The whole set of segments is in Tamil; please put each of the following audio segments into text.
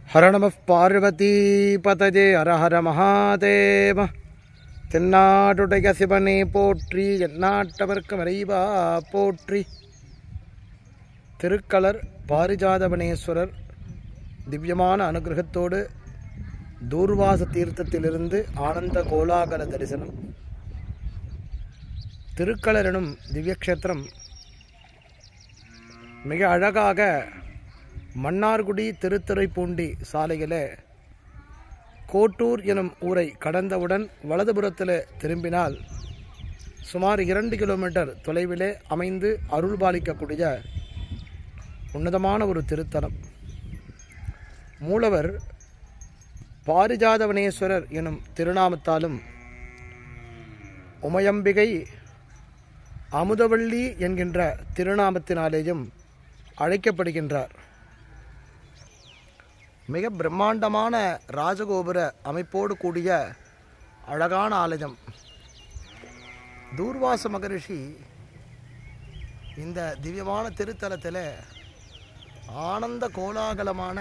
ஹர நம பார்வதி பதஜே ஹர ஹர மகாதேவ தென்னாட்டுடைய சிவனே போற்றி எந்நாட்டவர்க்கு மறைவா போற்றி திருக்கலர் பாரிஜாதவனேஸ்வரர் திவ்யமான அனுகிரகத்தோடு தூர்வாச தீர்த்தத்திலிருந்து ஆனந்த கோலாகல தரிசனம் திருக்கலர் எனும் திவ்யக்ஷேத்திரம் மிக அழகாக மன்னார்குடி திருத்துறைப்பூண்டி சாலையில் கோட்டூர் எனும் ஊரை கடந்தவுடன் வலதுபுறத்தில் திரும்பினால் சுமார் இரண்டு கிலோமீட்டர் தொலைவிலே அமைந்து அருள்பாலிக்கக்கூடிய உன்னதமான ஒரு திருத்தலம் மூலவர் பாரிஜாதவனேஸ்வரர் எனும் திருநாமத்தாலும் உமையம்பிகை அமுதவள்ளி என்கின்ற திருநாமத்தினாலேயும் அழைக்கப்படுகின்றார் மிக பிரம்மாண்டமான ராஜகோபுர அமைப்போடு கூடிய அழகான ஆலயம் தூர்வாச மகரிஷி இந்த திவ்யமான திருத்தலத்தில் ஆனந்த கோலாகலமான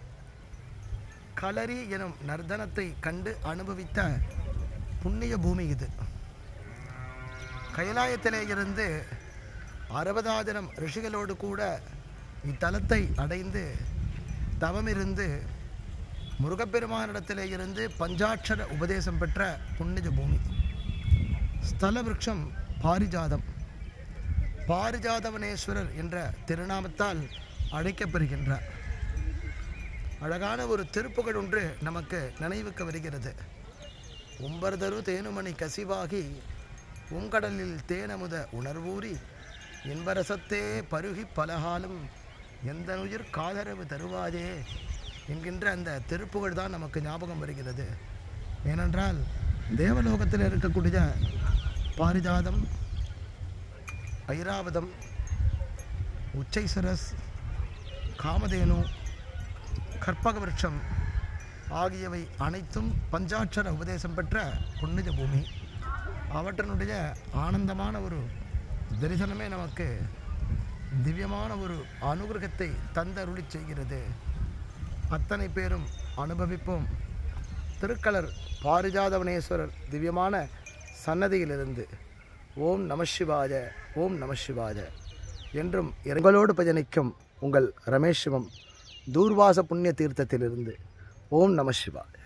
களரி எனும் நர்தனத்தை கண்டு அனுபவித்த புண்ணிய பூமி இது கைலாயத்திலே இருந்து அறுபதாயிரம் ரிஷிகளோடு கூட இத்தலத்தை அடைந்து தவமிருந்து முருகப்பெருமானிடத்திலே இருந்து பஞ்சாட்சர உபதேசம் பெற்ற புண்ணிய பூமி ஸ்தல விருட்சம் பாரிஜாதம் பாரிஜாதவனேஸ்வரர் என்ற திருநாமத்தால் அழைக்கப்பெறுகின்றார் அழகான ஒரு திருப்புகழ் ஒன்று நமக்கு நினைவுக்கு வருகிறது உம்பர்தரு தேனுமணி கசிவாகி உங்கடலில் தேனமுத உணர்வூறி இன்பரசத்தே பருகி பலகாலம் எந்த உயிர் காதரவு தருவாதே என்கின்ற அந்த திருப்புகழ் தான் நமக்கு ஞாபகம் வருகிறது ஏனென்றால் தேவலோகத்தில் இருக்கக்கூடிய பாரிஜாதம் ஐராவதம் உச்சைசரஸ் காமதேனு கற்பக விருட்சம் ஆகியவை அனைத்தும் பஞ்சாட்சர உபதேசம் பெற்ற புண்ணிய பூமி அவற்றினுடைய ஆனந்தமான ஒரு தரிசனமே நமக்கு திவ்யமான ஒரு அனுகிரகத்தை தந்தருளி செய்கிறது அத்தனை பேரும் அனுபவிப்போம் திருக்கலர் பாரிஜாதவனேஸ்வரர் திவ்யமான சன்னதியிலிருந்து ஓம் நம சிவாய ஓம் நம சிவாய என்றும் எங்களோடு பயணிக்கும் உங்கள் ரமேஷ் சிவம் தூர்வாச புண்ணிய தீர்த்தத்திலிருந்து ஓம் நம சிவாய